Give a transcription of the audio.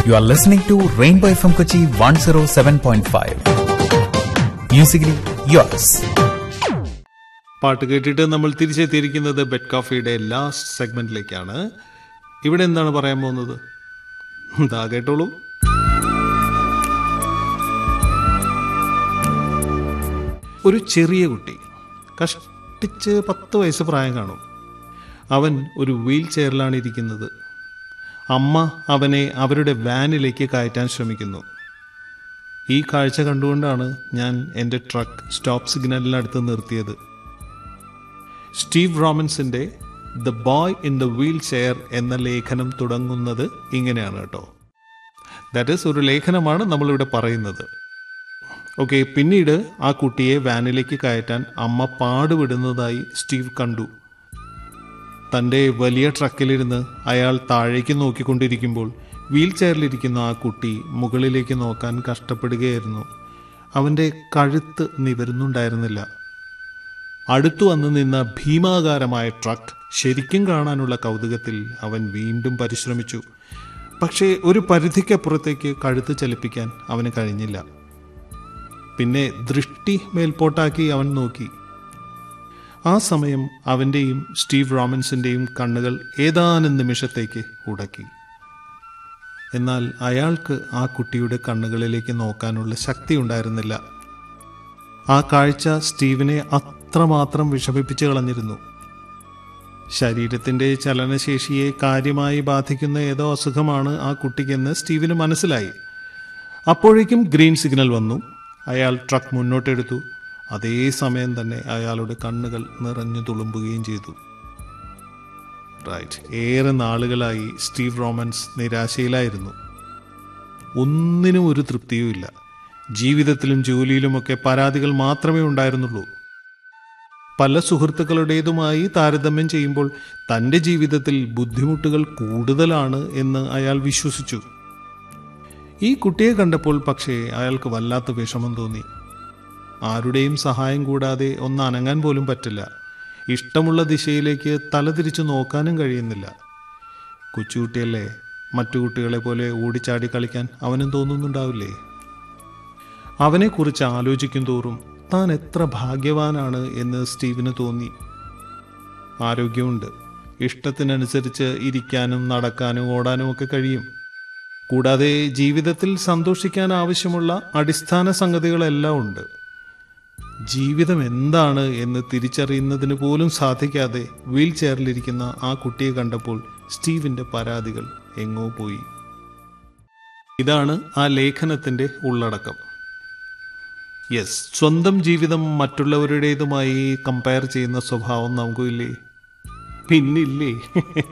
You are listening to Rainbow FM Kochi 107.5. Musically yours. പാട്ട് കേട്ടിട്ട് നമ്മൾ തിരിച്ചെത്തിയിരിക്കുന്നത് ബെഡ് കോഫിയുടെ ലാസ്റ്റ് സെഗ്മെന്റിലേക്കാണ് ഇവിടെ എന്താണ് പറയാൻ പോകുന്നത് ദാ കേട്ടോളൂ ഒരു ചെറിയ കുട്ടി കഷ്ടിച്ച് പത്ത് വയസ്സ് പ്രായം കാണും അവൻ ഒരു വീൽ ചെയറിലാണ് ഇരിക്കുന്നത് അമ്മ അവനെ അവരുടെ വാനിലേക്ക് കയറ്റാൻ ശ്രമിക്കുന്നു ഈ കാഴ്ച കണ്ടുകൊണ്ടാണ് ഞാൻ എൻ്റെ ട്രക്ക് സ്റ്റോപ്പ് സിഗ്നലിനടുത്ത് നിർത്തിയത് സ്റ്റീവ് റോമൻസിന്റെ the boy in the wheelchair എന്ന ലേഖനം തുടങ്ങുന്നത് ഇങ്ങനെയാണ് കേട്ടോ ദാറ്റ് ഈസ് ഒരു ലേഖനമാണ് നമ്മളിവിടെ പറയുന്നത് ഓക്കെ പിന്നീട് ആ കുട്ടിയെ വാനിലേക്ക് കയറ്റാൻ അമ്മ പാടുവിടുന്നതായി സ്റ്റീവ് കണ്ടു തൻ്റെ വലിയ ട്രക്കിലിരുന്ന് അയാൾ താഴേക്ക് നോക്കിക്കൊണ്ടിരിക്കുമ്പോൾ വീൽ ചെയറിലിരിക്കുന്ന ആ കുട്ടി മുകളിലേക്ക് നോക്കാൻ കഷ്ടപ്പെടുകയായിരുന്നു അവൻ്റെ കഴുത്ത് നിവരുന്നുണ്ടായിരുന്നില്ല അടുത്തു വന്നു നിന്ന ഭീമാകാരമായ ട്രക്ക് ശരിക്കും കാണാനുള്ള കൗതുകത്തിൽ അവൻ വീണ്ടും പരിശ്രമിച്ചു പക്ഷേ ഒരു പരിധിക്കപ്പുറത്തേക്ക് കഴുത്ത് ചലിപ്പിക്കാൻ അവന് കഴിഞ്ഞില്ല പിന്നെ ദൃഷ്ടി മേൽപോട്ടാക്കി അവൻ നോക്കി ആ സമയം അവൻ്റെയും സ്റ്റീവ് റോമൻസിൻ്റെയും കണ്ണുകൾ ഏതാനും നിമിഷത്തേക്ക് ഉടക്കി എന്നാൽ അയാൾക്ക് ആ കുട്ടിയുടെ കണ്ണുകളിലേക്ക് നോക്കാനുള്ള ശക്തി ഉണ്ടായിരുന്നില്ല ആ കാഴ്ച സ്റ്റീവിനെ അത്രമാത്രം വിഷമിപ്പിച്ചു കളഞ്ഞിരുന്നു ശരീരത്തിന്റെ ചലനശേഷിയെ കാര്യമായി ബാധിക്കുന്ന ഏതോ അസുഖമാണ് ആ കുട്ടിക്കെന്ന് സ്റ്റീവിന് മനസ്സിലായി അപ്പോഴേക്കും ഗ്രീൻ സിഗ്നൽ വന്നു അയാൾ ട്രക്ക് മുന്നോട്ടെടുത്തു അതേ സമയം തന്നെ അയാളുടെ കണ്ണുകൾ നിറഞ്ഞു തുളുമ്പുകയും ചെയ്തു റൈറ്റ് ഏറെ നാളുകളായി സ്റ്റീവ് റോമൻസ് നിരാശയിലായിരുന്നു ഒന്നിനും ഒരു തൃപ്തിയുമില്ല ജീവിതത്തിലും ജോലിയിലുമൊക്കെ പരാതികൾ മാത്രമേ ഉണ്ടായിരുന്നുള്ളൂ പല സുഹൃത്തുക്കളുടേതുമായി താരതമ്യം ചെയ്യുമ്പോൾ തൻ്റെ ജീവിതത്തിൽ ബുദ്ധിമുട്ടുകൾ കൂടുതലാണ് എന്ന് അയാൾ വിശ്വസിച്ചു ഈ കുട്ടിയെ കണ്ടപ്പോൾ പക്ഷേ അയാൾക്ക് വല്ലാത്ത വിഷമം തോന്നി ആരുടെയും സഹായം കൂടാതെ ഒന്ന് അനങ്ങാൻ പോലും പറ്റില്ല ഇഷ്ടമുള്ള ദിശയിലേക്ക് തലതിരിച്ചു നോക്കാനും കഴിയുന്നില്ല കൊച്ചുകുട്ടിയല്ലേ മറ്റു കുട്ടികളെ പോലെ ഓടിച്ചാടി കളിക്കാൻ അവനും തോന്നുന്നുണ്ടാവില്ലേ അവനെക്കുറിച്ച് ആലോചിക്കും തോറും താൻ എത്ര ഭാഗ്യവാനാണ് എന്ന് സ്റ്റീവിന് തോന്നി ആരോഗ്യമുണ്ട് ഇഷ്ടത്തിനനുസരിച്ച് ഇരിക്കാനും നടക്കാനും ഓടാനും ഒക്കെ കഴിയും കൂടാതെ ജീവിതത്തിൽ സന്തോഷിക്കാൻ ആവശ്യമുള്ള അടിസ്ഥാന സംഗതികളെല്ലാം ഉണ്ട് ജീവിതം എന്താണ് എന്ന് തിരിച്ചറിയുന്നതിന് പോലും സാധിക്കാതെ വീൽ ചെയറിലിരിക്കുന്ന ആ കുട്ടിയെ കണ്ടപ്പോൾ സ്റ്റീവിന്റെ പരാതികൾ എങ്ങോ പോയി ഇതാണ് ആ ലേഖനത്തിന്റെ ഉള്ളടക്കം യെസ് സ്വന്തം ജീവിതം മറ്റുള്ളവരുടേതുമായി കമ്പയർ ചെയ്യുന്ന സ്വഭാവം നമുക്കില്ലേ പിന്നില്ലേ